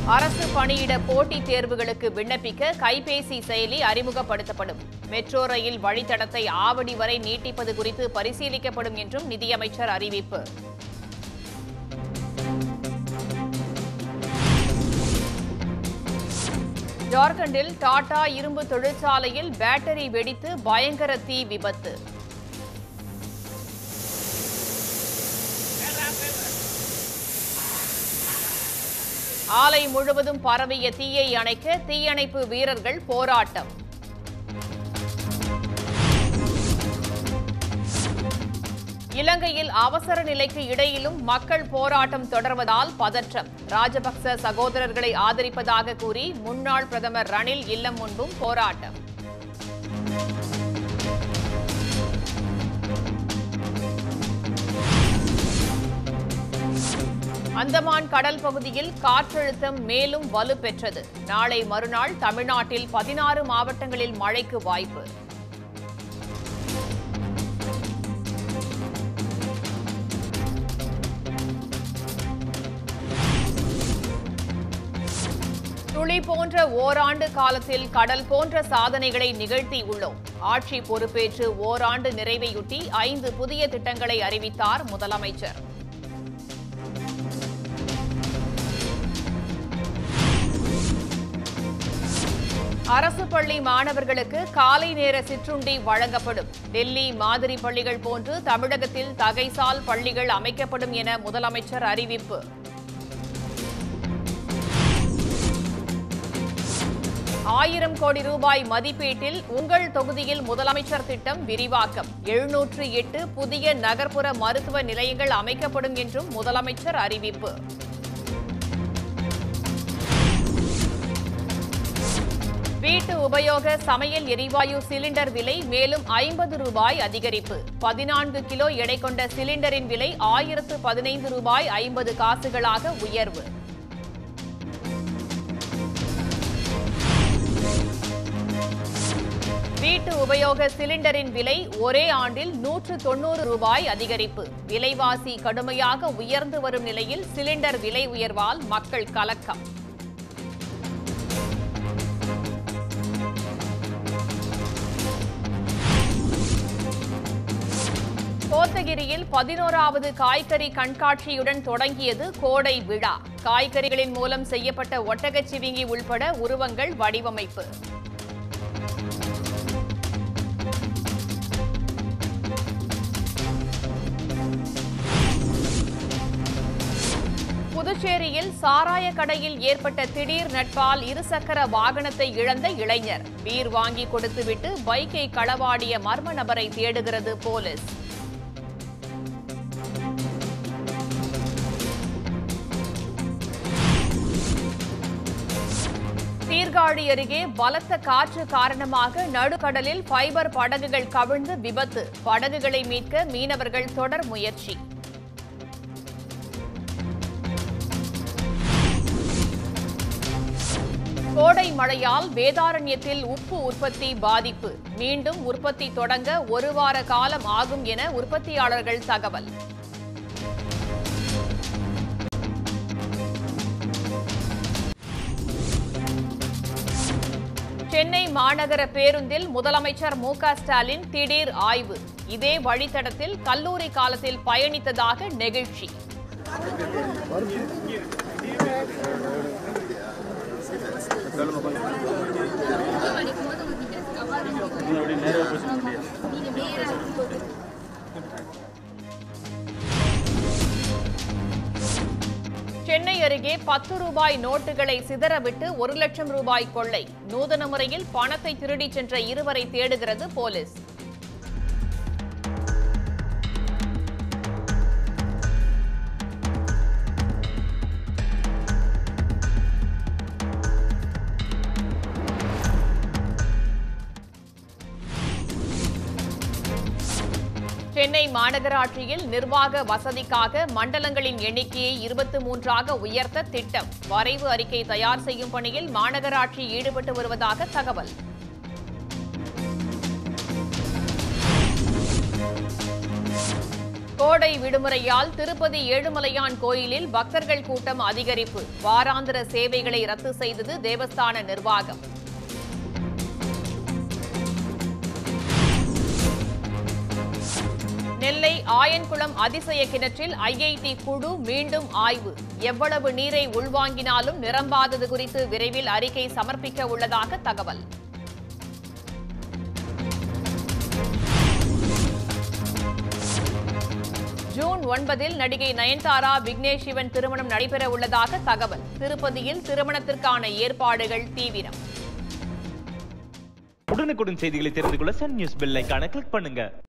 அரசு பணியிட போட்டித் தேர்வுகளுக்கு விண்ணப்பிக்க கைபேசி செயலி அறிமுகப்படுத்தப்படும் மெட்ரோ ரயில் வழித்தடத்தை ஆவடி வரை நீட்டிப்பது குறித்து பரிசீலிக்கப்படும் என்றும் நிதியமைச்சர் அறிவிப்பு ஜார்க்கண்டில் டாடா இரும்பு தொழிற்சாலையில் பேட்டரி வெடித்து பயங்கர தீ விபத்து ஆலை முழுவதும் பரவிய தீயை அணைக்க தீயணைப்பு வீரர்கள் போராட்டம் இலங்கையில் அவசர நிலைக்கு இடையிலும் மக்கள் போராட்டம் தொடர்வதால் பதற்றம் ராஜபக்ச சகோதரர்களை ஆதரிப்பதாக கூறி முன்னாள் பிரதமர் ரணில் இல்லம் முன்பும் போராட்டம் அந்தமான் கடல் பகுதியில் காற்றழுத்தம் மேலும் வலுப்பெற்றது நாளை மறுநாள் தமிழ்நாட்டில் பதினாறு மாவட்டங்களில் மழைக்கு வாய்ப்பு துளி போன்ற ஓராண்டு காலத்தில் கடல் போன்ற சாதனைகளை நிகழ்த்தியுள்ளோம் ஆட்சி பொறுப்பேற்று ஓராண்டு நிறைவையொட்டி ஐந்து புதிய திட்டங்களை அறிவித்தார் முதலமைச்சர் அரசு பள்ளி மாணவர்களுக்கு காலை நேர சிற்றுண்டி வழங்கப்படும் டெல்லி மாதிரி பள்ளிகள் போன்று தமிழகத்தில் தகைசால் பள்ளிகள் அமைக்கப்படும் என முதலமைச்சர் அறிவிப்பு ஆயிரம் கோடி ரூபாய் மதிப்பீட்டில் உங்கள் தொகுதியில் முதலமைச்சர் திட்டம் விரிவாக்கம் எழுநூற்று எட்டு புதிய நகர்ப்புற மருத்துவ நிலையங்கள் அமைக்கப்படும் என்றும் முதலமைச்சர் அறிவிப்பு வீட்டு உபயோக சமையல் எரிவாயு சிலிண்டர் விலை மேலும் ஐம்பது ரூபாய் அதிகரிப்பு பதினான்கு கிலோ எடை கொண்ட சிலிண்டரின் விலை ஆயிரத்து பதினைந்து ரூபாய் ஐம்பது காசுகளாக உயர்வு வீட்டு உபயோக சிலிண்டரின் விலை ஒரே ஆண்டில் நூற்று தொன்னூறு ரூபாய் அதிகரிப்பு விலைவாசி கடுமையாக உயர்ந்து வரும் நிலையில் சிலிண்டர் விலை உயர்வால் மக்கள் கலக்கம் கோத்தகிரியில் பதினோராவது காய்கறி கண்காட்சியுடன் தொடங்கியது கோடை விழா காய்கறிகளின் மூலம் செய்யப்பட்ட ஒட்டகச்சிவிங்கி உள்பட உருவங்கள் வடிவமைப்பு புதுச்சேரியில் சாராய கடையில் ஏற்பட்ட திடீர் நட்பால் இருசக்கர வாகனத்தை இழந்த இளைஞர் பீர் வாங்கி கொடுத்துவிட்டு பைக்கை களவாடிய மர்ம நபரை தேடுகிறது போலீஸ் சீர்காழி அருகே பலத்த காற்று காரணமாக நடுக்கடலில் ஃபைபர் படகுகள் கவிழ்ந்து விபத்து படகுகளை மீட்க மீனவர்கள் தொடர் முயற்சி கோடை மழையால் வேதாரண்யத்தில் உப்பு உற்பத்தி பாதிப்பு மீண்டும் உற்பத்தி தொடங்க ஒரு வார காலம் ஆகும் என உற்பத்தியாளர்கள் தகவல் சென்னை மாநகர பேருந்தில் முதலமைச்சர் மு க ஸ்டாலின் திடீர் ஆய்வு இதே வழித்தடத்தில் கல்லூரி காலத்தில் பயணித்ததாக நெகிழ்ச்சி சென்னை அருகே பத்து ரூபாய் நோட்டுகளை சிதறவிட்டு ஒரு லட்சம் ரூபாய் கொள்ளை நூதன முறையில் பணத்தை திருடிச் சென்ற இருவரை தேடுகிறது போலீஸ் சென்னை மாநகராட்சியில் நிர்வாக வசதிக்காக மண்டலங்களின் எண்ணிக்கையை இருபத்தி மூன்றாக உயர்த்த திட்டம் வரைவு அறிக்கை தயார் செய்யும் பணியில் மாநகராட்சி ஈடுபட்டு வருவதாக தகவல் கோடை விடுமுறையால் திருப்பதி ஏழுமலையான் கோயிலில் பக்தர்கள் கூட்டம் அதிகரிப்பு வாராந்திர சேவைகளை ரத்து செய்தது தேவஸ்தான நிர்வாகம் நெல்லை ஆயன்குளம் அதிசய கிணற்றில் ஐஐடி குழு மீண்டும் ஆய்வு எவ்வளவு நீரை உள்வாங்கினாலும் நிரம்பாதது குறித்து விரைவில் அறிக்கை சமர்ப்பிக்க உள்ளதாக தகவல் ஜூன் ஒன்பதில் நடிகை நயன்தாரா விக்னேஷ் சிவன் திருமணம் நடைபெற உள்ளதாக தகவல் திருப்பதியில் திருமணத்திற்கான ஏற்பாடுகள் தீவிரம் உடனுக்குடன் செய்திகளை தெரிந்து கொள்ள சன் நியூஸ் பெல் ஐகானை கிளிக் பண்ணுங்க